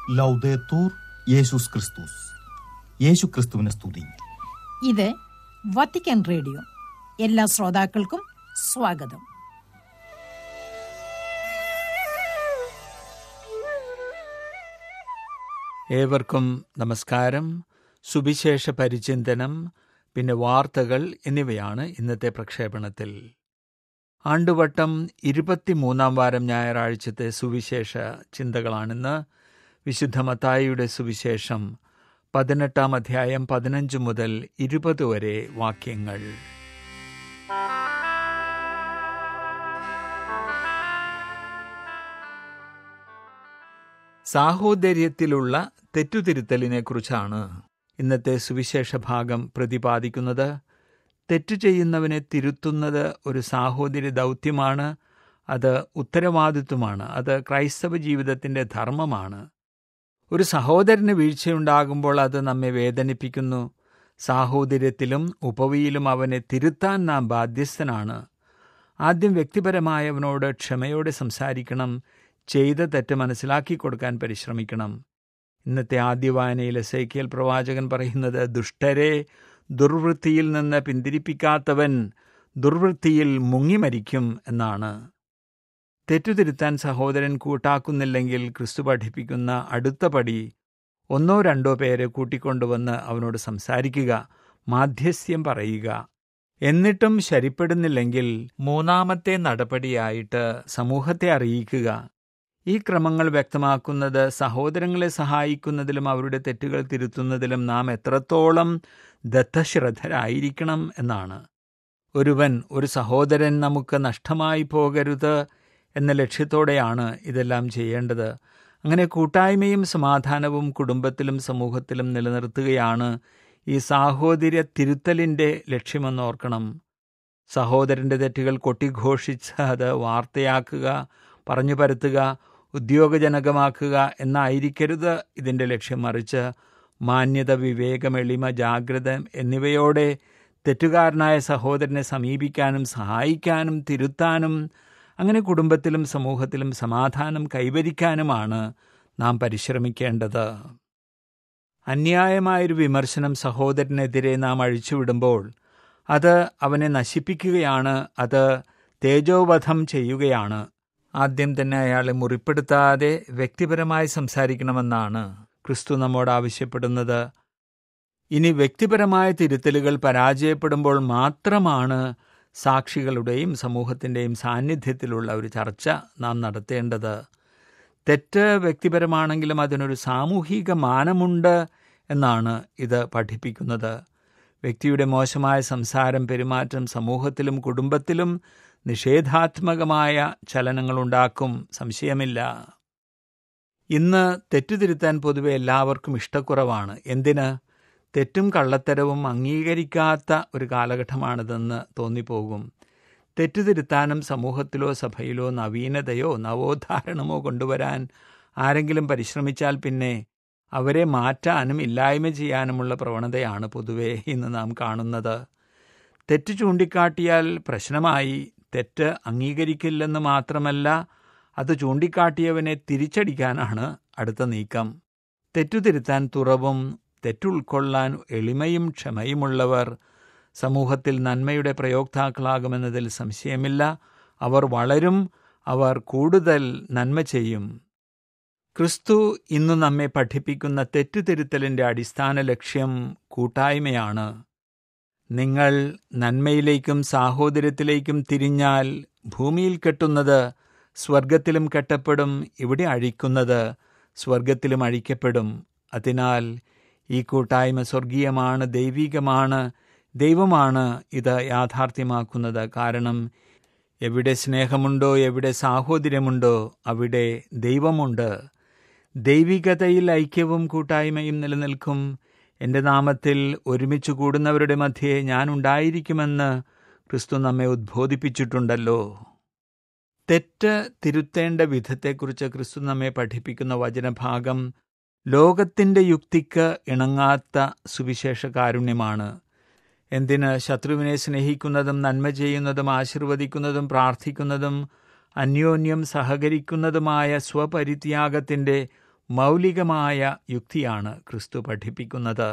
ലൗദേത്തൂർ യേശുസ് ക്രിസ്തുസ് യേശു ക്രിസ്തുവിനെ സ്തുതി ഇത് വത്തിക്കാൻ റേഡിയോ എല്ലാ ശ്രോതാക്കൾക്കും സ്വാഗതം ഏവർക്കും നമസ്കാരം സുവിശേഷ പരിചിന്തനം പിന്നെ വാർത്തകൾ എന്നിവയാണ് ഇന്നത്തെ പ്രക്ഷേപണത്തിൽ ആണ്ടുവട്ടം ഇരുപത്തിമൂന്നാം വാരം ഞായറാഴ്ചത്തെ സുവിശേഷ ചിന്തകളാണിന്ന് വിശുദ്ധ മത്തായിയുടെ സുവിശേഷം പതിനെട്ടാം അധ്യായം പതിനഞ്ച് മുതൽ ഇരുപത് വരെ വാക്യങ്ങൾ സാഹോദര്യത്തിലുള്ള തെറ്റുതിരുത്തലിനെക്കുറിച്ചാണ് ഇന്നത്തെ സുവിശേഷ ഭാഗം പ്രതിപാദിക്കുന്നത് തെറ്റു ചെയ്യുന്നവനെ തിരുത്തുന്നത് ഒരു സാഹോദര്യ ദൗത്യമാണ് അത് ഉത്തരവാദിത്വമാണ് അത് ക്രൈസ്തവ ജീവിതത്തിൻ്റെ ധർമ്മമാണ് ഒരു സഹോദരന് വീഴ്ചയുണ്ടാകുമ്പോൾ അത് നമ്മെ വേദനിപ്പിക്കുന്നു സാഹോദര്യത്തിലും ഉപവിയിലും അവനെ തിരുത്താൻ നാം ബാധ്യസ്ഥനാണ് ആദ്യം വ്യക്തിപരമായവനോട് ക്ഷമയോടെ സംസാരിക്കണം ചെയ്ത തെറ്റ് മനസ്സിലാക്കി കൊടുക്കാൻ പരിശ്രമിക്കണം ഇന്നത്തെ ആദ്യ വായനയിൽ എസൈക്കിയൽ പ്രവാചകൻ പറയുന്നത് ദുഷ്ടരെ ദുർവൃത്തിയിൽ നിന്ന് പിന്തിരിപ്പിക്കാത്തവൻ ദുർവൃത്തിയിൽ മുങ്ങിമരിക്കും എന്നാണ് തെറ്റുതിരുത്താൻ സഹോദരൻ കൂട്ടാക്കുന്നില്ലെങ്കിൽ ക്രിസ്തു പഠിപ്പിക്കുന്ന അടുത്ത പടി ഒന്നോ രണ്ടോ പേരെ കൂട്ടിക്കൊണ്ടുവന്ന് അവനോട് സംസാരിക്കുക മാധ്യസ്ഥ്യം പറയുക എന്നിട്ടും ശരിപ്പെടുന്നില്ലെങ്കിൽ മൂന്നാമത്തെ നടപടിയായിട്ട് സമൂഹത്തെ അറിയിക്കുക ഈ ക്രമങ്ങൾ വ്യക്തമാക്കുന്നത് സഹോദരങ്ങളെ സഹായിക്കുന്നതിലും അവരുടെ തെറ്റുകൾ തിരുത്തുന്നതിലും നാം എത്രത്തോളം ദത്തശ്രദ്ധരായിരിക്കണം എന്നാണ് ഒരുവൻ ഒരു സഹോദരൻ നമുക്ക് നഷ്ടമായി പോകരുത് എന്ന ലക്ഷ്യത്തോടെയാണ് ഇതെല്ലാം ചെയ്യേണ്ടത് അങ്ങനെ കൂട്ടായ്മയും സമാധാനവും കുടുംബത്തിലും സമൂഹത്തിലും നിലനിർത്തുകയാണ് ഈ സാഹോദര്യ തിരുത്തലിൻ്റെ ലക്ഷ്യമെന്നോർക്കണം സഹോദരൻ്റെ തെറ്റുകൾ കൊട്ടിഘോഷിച്ച് അത് വാർത്തയാക്കുക പറഞ്ഞു പരത്തുക ഉദ്യോഗജനകമാക്കുക എന്നായിരിക്കരുത് ഇതിൻ്റെ ലക്ഷ്യം മറിച്ച് മാന്യത വിവേകം എളിമ ജാഗ്രത എന്നിവയോടെ തെറ്റുകാരനായ സഹോദരനെ സമീപിക്കാനും സഹായിക്കാനും തിരുത്താനും അങ്ങനെ കുടുംബത്തിലും സമൂഹത്തിലും സമാധാനം കൈവരിക്കാനുമാണ് നാം പരിശ്രമിക്കേണ്ടത് അന്യായമായൊരു വിമർശനം സഹോദരനെതിരെ നാം അഴിച്ചുവിടുമ്പോൾ അത് അവനെ നശിപ്പിക്കുകയാണ് അത് തേജോവധം ചെയ്യുകയാണ് ആദ്യം തന്നെ അയാളെ മുറിപ്പെടുത്താതെ വ്യക്തിപരമായി സംസാരിക്കണമെന്നാണ് ക്രിസ്തു നമ്മോട് ആവശ്യപ്പെടുന്നത് ഇനി വ്യക്തിപരമായ തിരുത്തലുകൾ പരാജയപ്പെടുമ്പോൾ മാത്രമാണ് സാക്ഷികളുടെയും സമൂഹത്തിൻ്റെയും സാന്നിധ്യത്തിലുള്ള ഒരു ചർച്ച നാം നടത്തേണ്ടത് തെറ്റ് വ്യക്തിപരമാണെങ്കിലും അതിനൊരു സാമൂഹിക മാനമുണ്ട് എന്നാണ് ഇത് പഠിപ്പിക്കുന്നത് വ്യക്തിയുടെ മോശമായ സംസാരം പെരുമാറ്റം സമൂഹത്തിലും കുടുംബത്തിലും നിഷേധാത്മകമായ ചലനങ്ങളുണ്ടാക്കും സംശയമില്ല ഇന്ന് തെറ്റുതിരുത്താൻ പൊതുവെ എല്ലാവർക്കും ഇഷ്ടക്കുറവാണ് എന്തിന് തെറ്റും കള്ളത്തരവും അംഗീകരിക്കാത്ത ഒരു കാലഘട്ടമാണിതെന്ന് തോന്നിപ്പോകും തെറ്റുതിരുത്താനും സമൂഹത്തിലോ സഭയിലോ നവീനതയോ നവോദ്ധാരണമോ കൊണ്ടുവരാൻ ആരെങ്കിലും പരിശ്രമിച്ചാൽ പിന്നെ അവരെ മാറ്റാനും ഇല്ലായ്മ ചെയ്യാനുമുള്ള പ്രവണതയാണ് പൊതുവെ ഇന്ന് നാം കാണുന്നത് തെറ്റ് ചൂണ്ടിക്കാട്ടിയാൽ പ്രശ്നമായി തെറ്റ് അംഗീകരിക്കില്ലെന്ന് മാത്രമല്ല അത് ചൂണ്ടിക്കാട്ടിയവനെ തിരിച്ചടിക്കാനാണ് അടുത്ത നീക്കം തെറ്റുതിരുത്താൻ തുറവും തെറ്റുൾക്കൊള്ളാൻ എളിമയും ക്ഷമയുമുള്ളവർ സമൂഹത്തിൽ നന്മയുടെ പ്രയോക്താക്കളാകുമെന്നതിൽ സംശയമില്ല അവർ വളരും അവർ കൂടുതൽ നന്മ ചെയ്യും ക്രിസ്തു ഇന്ന് നമ്മെ പഠിപ്പിക്കുന്ന തെറ്റുതിരുത്തലിൻ്റെ അടിസ്ഥാന ലക്ഷ്യം കൂട്ടായ്മയാണ് നിങ്ങൾ നന്മയിലേക്കും സാഹോദര്യത്തിലേക്കും തിരിഞ്ഞാൽ ഭൂമിയിൽ കെട്ടുന്നത് സ്വർഗത്തിലും കെട്ടപ്പെടും ഇവിടെ അഴിക്കുന്നത് സ്വർഗത്തിലും അഴിക്കപ്പെടും അതിനാൽ ഈ കൂട്ടായ്മ സ്വർഗീയമാണ് ദൈവികമാണ് ദൈവമാണ് ഇത് യാഥാർത്ഥ്യമാക്കുന്നത് കാരണം എവിടെ സ്നേഹമുണ്ടോ എവിടെ സാഹോദര്യമുണ്ടോ അവിടെ ദൈവമുണ്ട് ദൈവികതയിൽ ഐക്യവും കൂട്ടായ്മയും നിലനിൽക്കും എൻ്റെ നാമത്തിൽ ഒരുമിച്ച് കൂടുന്നവരുടെ മധ്യേ ഞാനുണ്ടായിരിക്കുമെന്ന് ക്രിസ്തു നമ്മെ ഉദ്ബോധിപ്പിച്ചിട്ടുണ്ടല്ലോ തെറ്റ് തിരുത്തേണ്ട വിധത്തെക്കുറിച്ച് ക്രിസ്തു നമ്മെ പഠിപ്പിക്കുന്ന വചനഭാഗം ലോകത്തിൻ്റെ യുക്തിക്ക് ഇണങ്ങാത്ത സുവിശേഷ കാരുണ്യമാണ് എന്തിന് ശത്രുവിനെ സ്നേഹിക്കുന്നതും നന്മ ചെയ്യുന്നതും ആശീർവദിക്കുന്നതും പ്രാർത്ഥിക്കുന്നതും അന്യോന്യം സഹകരിക്കുന്നതുമായ സ്വപരിത്യാഗത്തിൻ്റെ മൗലികമായ യുക്തിയാണ് ക്രിസ്തു പഠിപ്പിക്കുന്നത്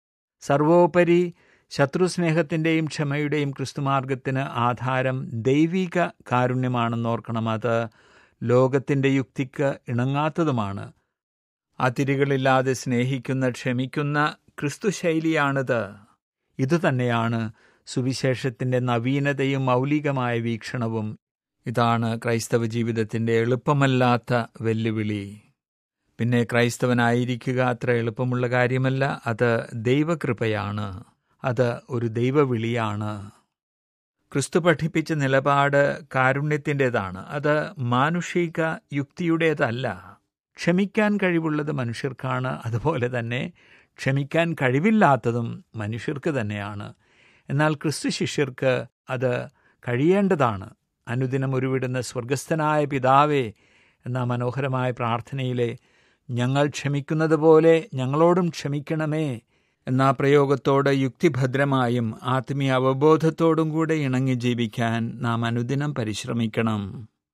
സർവോപരി ശത്രുസ്നേഹത്തിൻ്റെയും ക്ഷമയുടെയും ക്രിസ്തുമാർഗത്തിന് ആധാരം ദൈവിക കാരുണ്യമാണെന്നോർക്കണം അത് ലോകത്തിൻ്റെ യുക്തിക്ക് ഇണങ്ങാത്തതുമാണ് അതിരുകളില്ലാതെ സ്നേഹിക്കുന്ന ക്ഷമിക്കുന്ന ക്രിസ്തു ശൈലിയാണിത് ഇതുതന്നെയാണ് സുവിശേഷത്തിൻ്റെ നവീനതയും മൗലികമായ വീക്ഷണവും ഇതാണ് ക്രൈസ്തവ ജീവിതത്തിൻ്റെ എളുപ്പമല്ലാത്ത വെല്ലുവിളി പിന്നെ ക്രൈസ്തവനായിരിക്കുക അത്ര എളുപ്പമുള്ള കാര്യമല്ല അത് ദൈവകൃപയാണ് അത് ഒരു ദൈവവിളിയാണ് ക്രിസ്തു പഠിപ്പിച്ച നിലപാട് കാരുണ്യത്തിൻ്റെതാണ് അത് മാനുഷിക യുക്തിയുടേതല്ല ക്ഷമിക്കാൻ കഴിവുള്ളത് മനുഷ്യർക്കാണ് അതുപോലെ തന്നെ ക്ഷമിക്കാൻ കഴിവില്ലാത്തതും മനുഷ്യർക്ക് തന്നെയാണ് എന്നാൽ ക്രിസ്തു ശിഷ്യർക്ക് അത് കഴിയേണ്ടതാണ് അനുദിനം ഉരുവിടുന്ന സ്വർഗസ്ഥനായ പിതാവേ എന്ന മനോഹരമായ പ്രാർത്ഥനയിലെ ഞങ്ങൾ ക്ഷമിക്കുന്നത് പോലെ ഞങ്ങളോടും ക്ഷമിക്കണമേ എന്ന പ്രയോഗത്തോട് യുക്തിഭദ്രമായും ആത്മീയ അവബോധത്തോടും കൂടെ ഇണങ്ങി ജീവിക്കാൻ നാം അനുദിനം പരിശ്രമിക്കണം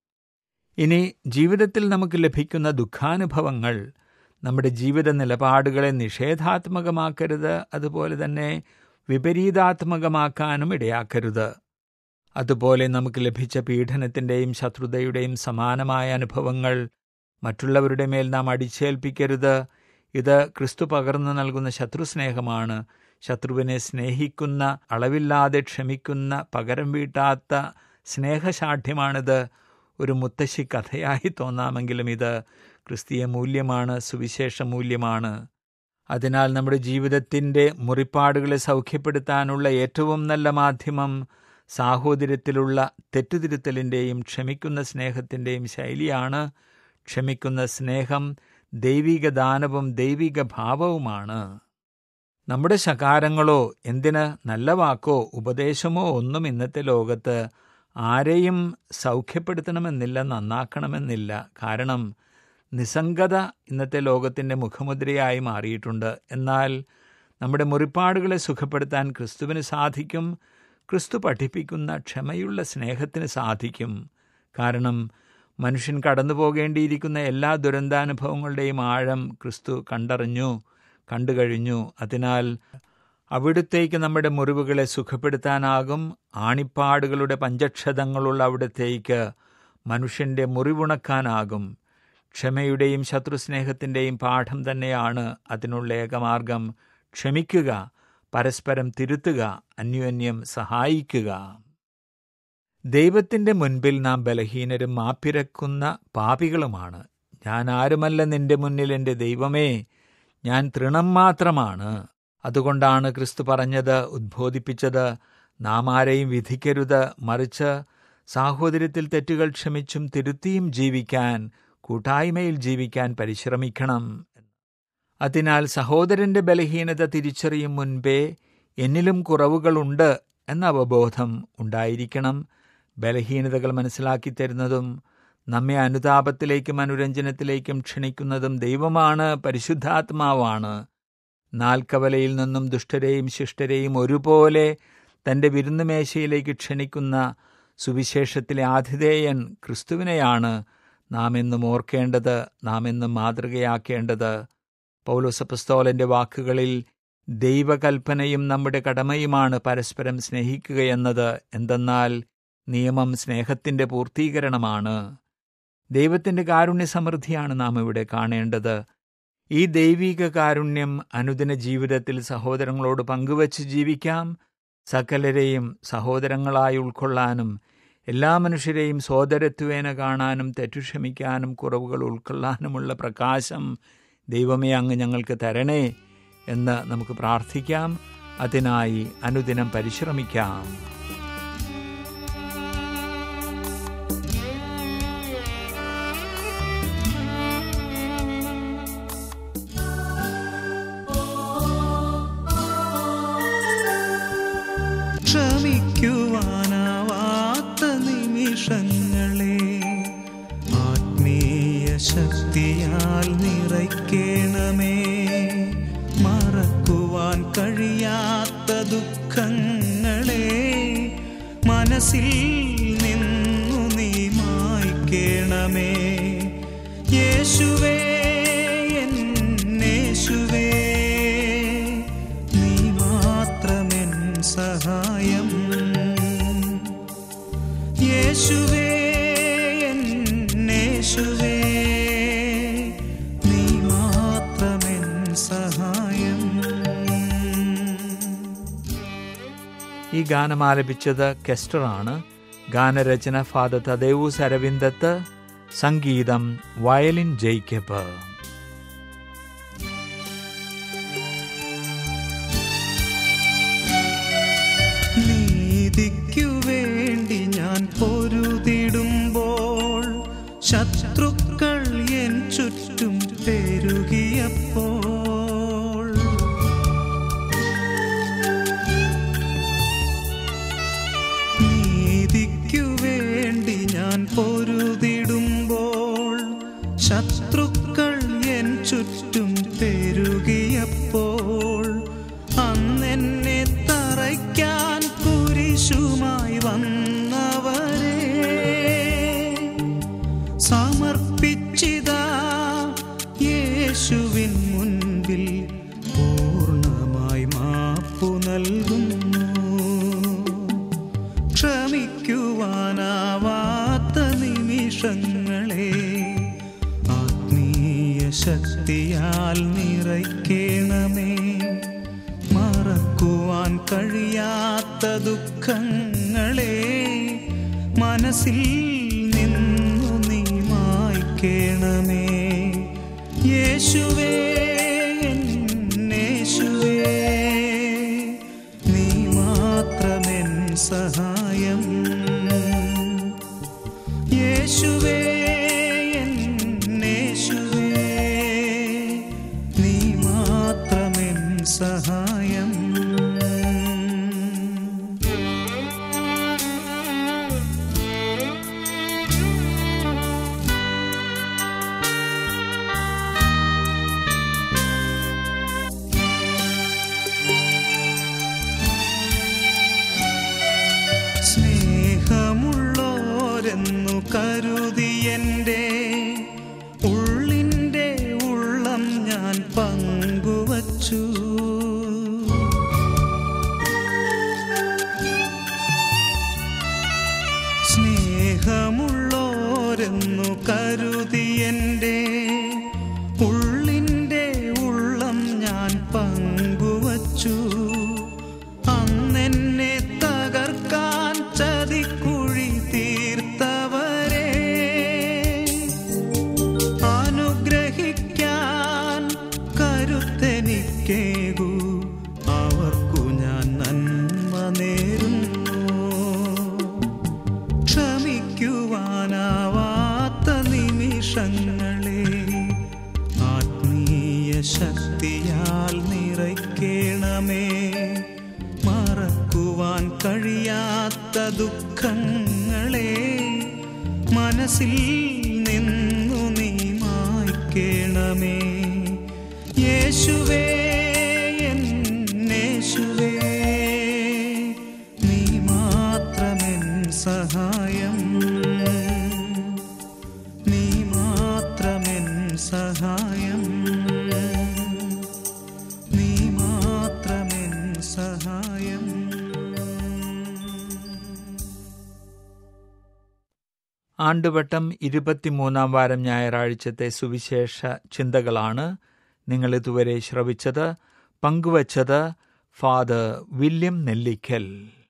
ഇനി ജീവിതത്തിൽ നമുക്ക് ലഭിക്കുന്ന ദുഃഖാനുഭവങ്ങൾ നമ്മുടെ ജീവിത നിലപാടുകളെ നിഷേധാത്മകമാക്കരുത് അതുപോലെ തന്നെ വിപരീതാത്മകമാക്കാനും ഇടയാക്കരുത് അതുപോലെ നമുക്ക് ലഭിച്ച പീഡനത്തിൻ്റെയും ശത്രുതയുടെയും സമാനമായ അനുഭവങ്ങൾ മറ്റുള്ളവരുടെ മേൽ നാം അടിച്ചേൽപ്പിക്കരുത് ഇത് ക്രിസ്തു പകർന്നു നൽകുന്ന ശത്രുസ്നേഹമാണ് ശത്രുവിനെ സ്നേഹിക്കുന്ന അളവില്ലാതെ ക്ഷമിക്കുന്ന പകരം വീട്ടാത്ത സ്നേഹശാഠ്യമാണിത് ഒരു മുത്തശ്ശി കഥയായി തോന്നാമെങ്കിലും ഇത് ക്രിസ്തീയ മൂല്യമാണ് സുവിശേഷ മൂല്യമാണ് അതിനാൽ നമ്മുടെ ജീവിതത്തിൻ്റെ മുറിപ്പാടുകളെ സൗഖ്യപ്പെടുത്താനുള്ള ഏറ്റവും നല്ല മാധ്യമം സാഹോദര്യത്തിലുള്ള തെറ്റുതിരുത്തലിൻ്റെയും ക്ഷമിക്കുന്ന സ്നേഹത്തിൻ്റെയും ശൈലിയാണ് ക്ഷമിക്കുന്ന സ്നേഹം ദൈവിക ദാനവും ദൈവിക ഭാവവുമാണ് നമ്മുടെ ശകാരങ്ങളോ എന്തിന് നല്ല വാക്കോ ഉപദേശമോ ഒന്നും ഇന്നത്തെ ലോകത്ത് ആരെയും സൗഖ്യപ്പെടുത്തണമെന്നില്ല നന്നാക്കണമെന്നില്ല കാരണം നിസ്സംഗത ഇന്നത്തെ ലോകത്തിൻ്റെ മുഖമുദ്രയായി മാറിയിട്ടുണ്ട് എന്നാൽ നമ്മുടെ മുറിപ്പാടുകളെ സുഖപ്പെടുത്താൻ ക്രിസ്തുവിന് സാധിക്കും ക്രിസ്തു പഠിപ്പിക്കുന്ന ക്ഷമയുള്ള സ്നേഹത്തിന് സാധിക്കും കാരണം മനുഷ്യൻ കടന്നു പോകേണ്ടിയിരിക്കുന്ന എല്ലാ ദുരന്താനുഭവങ്ങളുടെയും ആഴം ക്രിസ്തു കണ്ടറിഞ്ഞു കണ്ടുകഴിഞ്ഞു അതിനാൽ അവിടുത്തേക്ക് നമ്മുടെ മുറിവുകളെ സുഖപ്പെടുത്താനാകും ആണിപ്പാടുകളുടെ പഞ്ചക്ഷതങ്ങളുള്ള അവിടത്തേക്ക് മനുഷ്യൻ്റെ മുറിവുണക്കാനാകും ക്ഷമയുടെയും ശത്രുസ്നേഹത്തിൻ്റെയും പാഠം തന്നെയാണ് അതിനുള്ള ഏകമാർഗം ക്ഷമിക്കുക പരസ്പരം തിരുത്തുക അന്യോന്യം സഹായിക്കുക ദൈവത്തിൻ്റെ മുൻപിൽ നാം ബലഹീനരും മാപ്പിരക്കുന്ന പാപികളുമാണ് ഞാൻ ആരുമല്ല നിന്റെ മുന്നിൽ എൻ്റെ ദൈവമേ ഞാൻ തൃണം മാത്രമാണ് അതുകൊണ്ടാണ് ക്രിസ്തു പറഞ്ഞത് ഉദ്ബോധിപ്പിച്ചത് നാം ആരെയും വിധിക്കരുത് മറിച്ച് സാഹോദര്യത്തിൽ തെറ്റുകൾ ക്ഷമിച്ചും തിരുത്തിയും ജീവിക്കാൻ കൂട്ടായ്മയിൽ ജീവിക്കാൻ പരിശ്രമിക്കണം അതിനാൽ സഹോദരന്റെ ബലഹീനത തിരിച്ചറിയും മുൻപേ എന്നിലും കുറവുകളുണ്ട് എന്ന അവബോധം ഉണ്ടായിരിക്കണം ബലഹീനതകൾ മനസ്സിലാക്കി തരുന്നതും നമ്മെ അനുതാപത്തിലേക്കും അനുരഞ്ജനത്തിലേക്കും ക്ഷണിക്കുന്നതും ദൈവമാണ് പരിശുദ്ധാത്മാവാണ് നാൽക്കവലയിൽ നിന്നും ദുഷ്ടരെയും ശിഷ്ടരെയും ഒരുപോലെ തൻ്റെ വിരുന്നുമേശയിലേക്ക് ക്ഷണിക്കുന്ന സുവിശേഷത്തിലെ ആതിഥേയൻ ക്രിസ്തുവിനെയാണ് നാം എന്നും ഓർക്കേണ്ടത് നാം എന്നും മാതൃകയാക്കേണ്ടത് പൗലോസപ്പസ്തോലന്റെ വാക്കുകളിൽ ദൈവകൽപ്പനയും നമ്മുടെ കടമയുമാണ് പരസ്പരം സ്നേഹിക്കുകയെന്നത് എന്തെന്നാൽ നിയമം സ്നേഹത്തിന്റെ പൂർത്തീകരണമാണ് ദൈവത്തിന്റെ കാരുണ്യ സമൃദ്ധിയാണ് നാം ഇവിടെ കാണേണ്ടത് ഈ ദൈവിക കാരുണ്യം അനുദിന ജീവിതത്തിൽ സഹോദരങ്ങളോട് പങ്കുവച്ച് ജീവിക്കാം സകലരെയും സഹോദരങ്ങളായി ഉൾക്കൊള്ളാനും എല്ലാ മനുഷ്യരെയും സോദരത്വേന കാണാനും തെറ്റുക്ഷമിക്കാനും കുറവുകൾ ഉൾക്കൊള്ളാനുമുള്ള പ്രകാശം ദൈവമേ അങ്ങ് ഞങ്ങൾക്ക് തരണേ എന്ന് നമുക്ക് പ്രാർത്ഥിക്കാം അതിനായി അനുദിനം പരിശ്രമിക്കാം ക്ഷമിക്കുവാനാവാത്ത നിമിഷങ്ങളെ ആത്മീയ ശക്തിയാൽ നിറയ്ക്കണമേ മറക്കുവാൻ കഴിയാത്ത ദുഃഖങ്ങളെ മനസ്സിൽ നിന്നു നീ മായ്ക്കണമേ യേശുവേ സഹായം യേശുവേ എന്നേശുവേ നീ മാത്രമെൻ സഹായം ഈ ഗാനം ആലപിച്ചത് കെസ്റ്ററാണ് ഗാനരചന ഫാദർ തദേവൂസ് അരവിന്ദത്ത് സംഗീതം വയലിൻ ജേക്കബ് നീതിക്കു വേണ്ടി ഞാൻ പൊരുതിടുമ്പോൾ ശത്രുക്കൾ എൻ ചുറ്റും പെരുകിയപ്പോൾ നീതിക്കു വേണ്ടി ഞാൻ പൊരുതിടുമ്പോൾ ശത്രുക്കൾ എൻ ചുറ്റും പെരുകിയപ്പോൾ അന്നെന്നെ തറയ്ക്കാൻ കുരിശുമായി വന്നവരെ സമർപ്പിച്ചിതാ യേശുവിൻ മുൻപിൽ പൂർണ്ണമായി മാപ്പു നൽകുന്നു ക്ഷമിക്കുവാനാവാത്ത നിമിഷങ്ങളെ ആത്മീയ ശക്തിയാൽ നിറയ്ക്കണമേ മറക്കുവാൻ കഴിയാത്ത ദുഃഖങ്ങളെ മനസ്സിൽ നിന്നു നീ മായ്ക്കണമേ യേശുവേ എന്നേശുവേ നീ മാത്രമെൻ സഹായം യേശുവേ എന്നേശുവേ നീ മാത്രമെൻ സഹായം സ്നേഹമുള്ളോരെന്നു കരുതി എൻ്റെ ഉള്ളിൻ്റെ ഉള്ളം ഞാൻ പങ്കുവച്ചു സ്നേഹമുള്ളോരെന്നു കരുതി എൻ്റെ ഉള്ളിൻ്റെ ഉള്ളം ഞാൻ പങ്കുവച്ചു അന്നെന്നെ തകർക്കാൻ ചതിക്കുഴി തീർത്തവരെ അനുഗ്രഹിക്കാൻ കരുത്തെനിക്കേകൂ അവർക്കു ഞാൻ നന്മ നേരുന്നു ക്ഷമിക്കുവാനാവാത്ത നിമിഷങ്ങളെ ആത്മീയ ശക്തിയാൽ നിറയ്ക്കണമേ മറക്കുവാൻ കഴിയാത്ത ദുഃഖങ്ങളെ മനസ്സിൽ നിന്നു നീ മായ്ക്കണമേ യേശുവേ എന്നേശുവേ നീ മാത്രമെൻ സഹായം നീ മാത്രമെൻ സഹായം നീ മാത്രമെൻ സഹായം ആണ്ടുവട്ടം ഇരുപത്തിമൂന്നാം വാരം ഞായറാഴ്ചത്തെ സുവിശേഷ ചിന്തകളാണ് നിങ്ങൾ ഇതുവരെ ശ്രവിച്ചത് പങ്കുവച്ചത് ഫാദർ വില്യം നെല്ലിക്കൽ